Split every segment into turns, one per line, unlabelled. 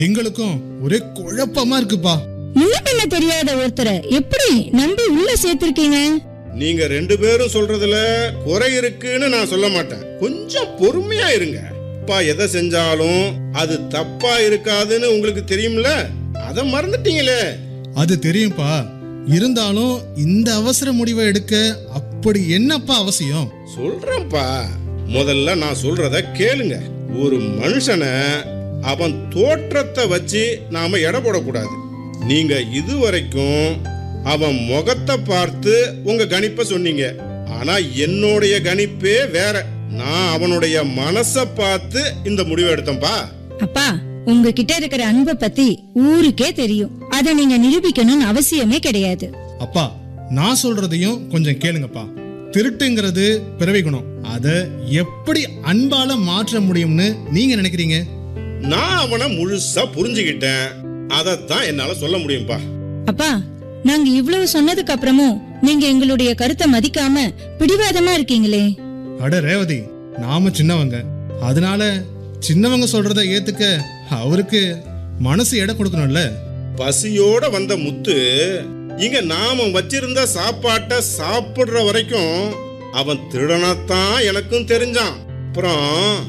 எங்களுக்கும் ஒரே குழப்பமா இருக்குப்பா
முன்ன பின்ன தெரியாத ஒருத்தரை எப்படி நம்பி உள்ள சேர்த்திருக்கீங்க
நீங்க ரெண்டு பேரும் சொல்றதுல குறை இருக்குன்னு நான் சொல்ல மாட்டேன் கொஞ்சம் பொறுமையா இருங்க அப்பா எதை செஞ்சாலும் அது தப்பா இருக்காதுன்னு உங்களுக்கு தெரியும்ல அத மறந்துட்டீங்களே
அது தெரியும்பா இருந்தாலும் இந்த அவசர முடிவை எடுக்க அப்படி என்னப்பா அவசியம்
சொல்றேன்ப்பா முதல்ல நான் சொல்றத கேளுங்க ஒரு மனுஷனை அவன் தோற்றத்தை வச்சு நாம எடை போடக்கூடாது நீங்க இதுவரைக்கும் அவன் முகத்தை பார்த்து உங்க கணிப்பை சொன்னீங்க ஆனா என்னுடைய கணிப்பே வேற நான் அவனுடைய மனசை பார்த்து இந்த முடிவை எடுத்தேன்ப்பா
அப்பா உங்ககிட்ட இருக்கிற அன்பை பத்தி ஊருக்கே தெரியும் அதை நீங்க நிரூபிக்கணும்னு அவசியமே கிடையாது
அப்பா நான் சொல்றதையும் கொஞ்சம் கேளுங்கப்பா திருட்டுங்கிறது பிறவி குணம் அதை எப்படி அன்பால மாற்ற முடியும்னு நீங்க நினைக்கிறீங்க
நான் அவனை முழுசா புரிஞ்சுக்கிட்டேன் அதைத்தான் என்னால சொல்ல முடியும்பா
அப்பா நாங்க இவ்வளவு சொன்னதுக்கு அப்புறமும் நீங்க எங்களுடைய கருத்தை மதிக்காம பிடிவாதமா இருக்கீங்களே
அட ரேவதி நாம சின்னவங்க அதனால சின்னவங்க சொல்றத ஏத்துக்க அவருக்கு மனசு எடை கொடுக்கணும்ல
பசியோட வந்த முத்து இங்க நாம வச்சிருந்த சாப்பாட்டை சாப்பிடுற வரைக்கும் அவன் திருடனாத்தான் எனக்கும் தெரிஞ்சான் அப்புறம்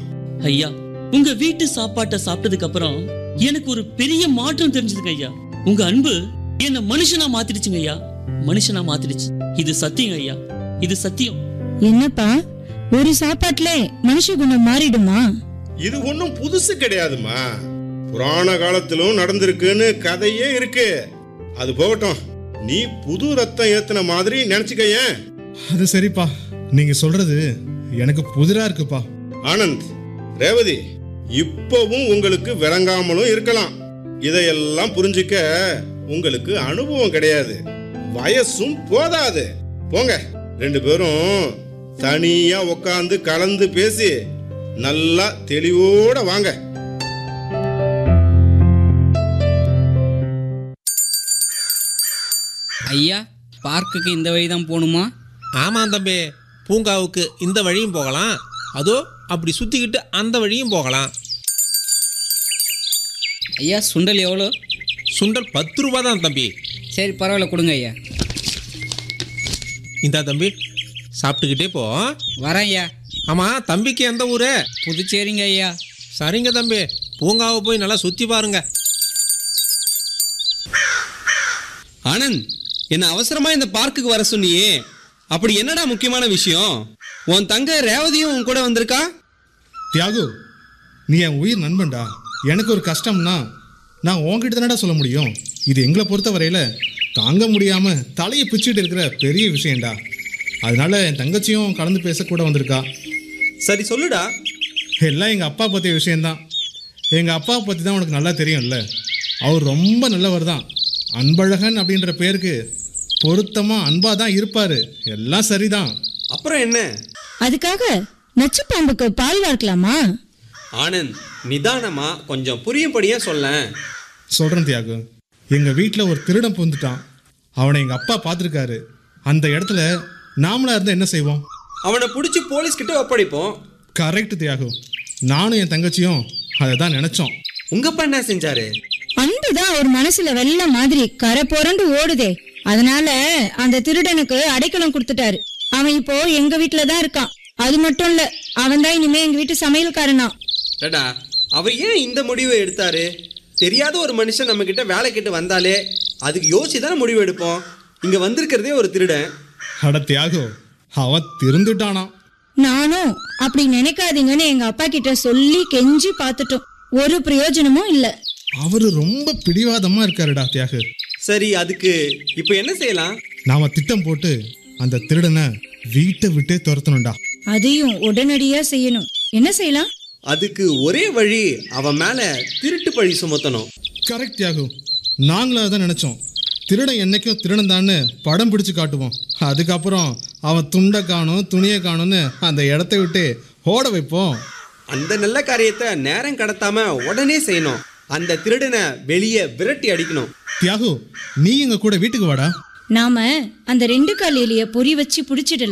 ஐயா உங்க வீட்டு சாப்பாட்டை சாப்பிட்டதுக்கு அப்புறம் எனக்கு ஒரு பெரிய மாற்றம் தெரிஞ்சதுங்க ஐயா உங்க அன்பு என்ன மனுஷனா மாத்திடுச்சுங்க ஐயா மனுஷனா மாத்திடுச்சு இது சத்தியம் ஐயா இது சத்தியம்
என்னப்பா ஒரு சாப்பாட்டுல மனுஷ குணம் மாறிடுமா
இது ஒண்ணும் புதுசு கிடையாதுமா புராண காலத்திலும் நடந்திருக்குன்னு கதையே இருக்கு அது போகட்டும் நீ புது ரத்தம் ஏத்துன மாதிரி நினைச்சுக்கயேன்
அது சரிப்பா நீங்க சொல்றது எனக்கு புதிரா இருக்குப்பா
ஆனந்த் ரேவதி இப்பவும் உங்களுக்கு விளங்காமலும் இருக்கலாம் இதையெல்லாம் புரிஞ்சுக்க உங்களுக்கு அனுபவம் கிடையாது வயசும் போதாது போங்க ரெண்டு பேரும் தனியா உட்காந்து கலந்து பேசி நல்லா தெளிவோட வாங்க
ஐயா பார்க்குக்கு இந்த வழி தான் போகணுமா
ஆமாம் தம்பி பூங்காவுக்கு இந்த வழியும் போகலாம் அதோ அப்படி சுற்றிக்கிட்டு அந்த வழியும் போகலாம்
ஐயா சுண்டல் எவ்வளோ
சுண்டல் பத்து ரூபா தான் தம்பி
சரி பரவாயில்ல கொடுங்க ஐயா
இந்தா தம்பி சாப்பிட்டுக்கிட்டே போ
வரேன் ஐயா
ஆமாம் தம்பிக்கு எந்த ஊரு
புதுச்சேரிங்க ஐயா
சரிங்க தம்பி பூங்காவை போய் நல்லா சுற்றி பாருங்க
ஆனந்த் என்ன அவசரமா இந்த பார்க்குக்கு வர சொன்னியே அப்படி என்னடா முக்கியமான விஷயம் உன் தங்க ரேவதியும் உன் கூட வந்திருக்கா
தியாகு நீ என் உயிர் நண்பன்டா எனக்கு ஒரு கஷ்டம்னா நான் உன்கிட்ட தானடா சொல்ல முடியும் இது எங்களை பொறுத்த வரையில தாங்க முடியாம தலையை பிச்சுட்டு இருக்கிற பெரிய விஷயம்டா அதனால என் தங்கச்சியும் கலந்து பேச கூட வந்திருக்கா
சரி சொல்லுடா
எல்லாம் எங்கள் அப்பா பற்றிய விஷயம்தான் எங்கள் அப்பா பற்றி தான் உனக்கு நல்லா தெரியும்ல அவர் ரொம்ப நல்லவர் தான் அன்பழகன் அப்படின்ற பேருக்கு பொருத்தமாக அன்பாக தான் இருப்பார் எல்லாம் சரிதான்
அப்புறம் என்ன
அதுக்காக நச்சு பாம்புக்கு பால் வார்க்கலாமா
ஆனந்த் நிதானமா கொஞ்சம் புரியும்படியா சொல்லேன்
சொல்கிறேன் தியாகு எங்கள் வீட்டில் ஒரு திருடன் புந்துட்டான் அவனை எங்கள் அப்பா பார்த்துருக்காரு அந்த இடத்துல நாமளாக இருந்தால் என்ன செய்வோம்
அவனை பிடிச்சி போலீஸ் கிட்ட ஒப்படைப்போம்
கரெக்ட் தியாகு நானும் என் தங்கச்சியும் அதை தான் நினச்சோம்
உங்க அப்பா என்ன செஞ்சாரு
அன்புதான் அவர் மனசுல வெள்ள மாதிரி கரை புரண்டு ஓடுதே அதனால அந்த திருடனுக்கு அடைக்கலம் கொடுத்துட்டாரு அவன் இப்போ எங்க வீட்டுல தான் இருக்கான் அது மட்டும் இல்ல அவன் தான் இனிமே எங்க வீட்டு சமையல்காரனா
டடா அவர் ஏன் இந்த முடிவை எடுத்தாரு தெரியாத ஒரு மனுஷன் நம்ம கிட்ட வேலை கிட்ட வந்தாலே அதுக்கு யோசிச்சு தானே முடிவு எடுப்போம் இங்க வந்திருக்கிறதே ஒரு திருடன்
அட தியாகு அவன் திருந்துட்டானான்
நானும் அப்படி நினைக்காதீங்கன்னு எங்க அப்பா கிட்ட சொல்லி கெஞ்சி பார்த்துட்டோம் ஒரு பிரயோஜனமும் இல்ல
அவர் ரொம்ப பிடிவாதமாக இருக்காருடா தியாகு
சரி அதுக்கு இப்போ என்ன செய்யலாம்
நாம திட்டம் போட்டு அந்த திருடனை வீட்டை விட்டே துரத்தணும்டா
அதையும் உடனடியா செய்யணும் என்ன செய்யலாம்
அதுக்கு ஒரே வழி அவன் மேல திருட்டு பழி சுமத்தணும்
கரெக்ட் தியாகு நாங்களும் அதான் நினைச்சோம் திருடன் என்னைக்கும் திருடன் தான்னு படம் பிடிச்சு காட்டுவோம் அதுக்கப்புறம் அவன் துண்டை காணும் துணியை காணும்னு அந்த இடத்த விட்டு ஓட வைப்போம்
அந்த நல்ல காரியத்தை நேரம் கடத்தாம உடனே செய்யணும் அந்த திருடனை வெளியே விரட்டி அடிக்கணும்
தியாகு நீ எங்க கூட வீட்டுக்கு வாடா
நாம அந்த ரெண்டு கால் எலிய பொறி வச்சு புடிச்சிடலாம்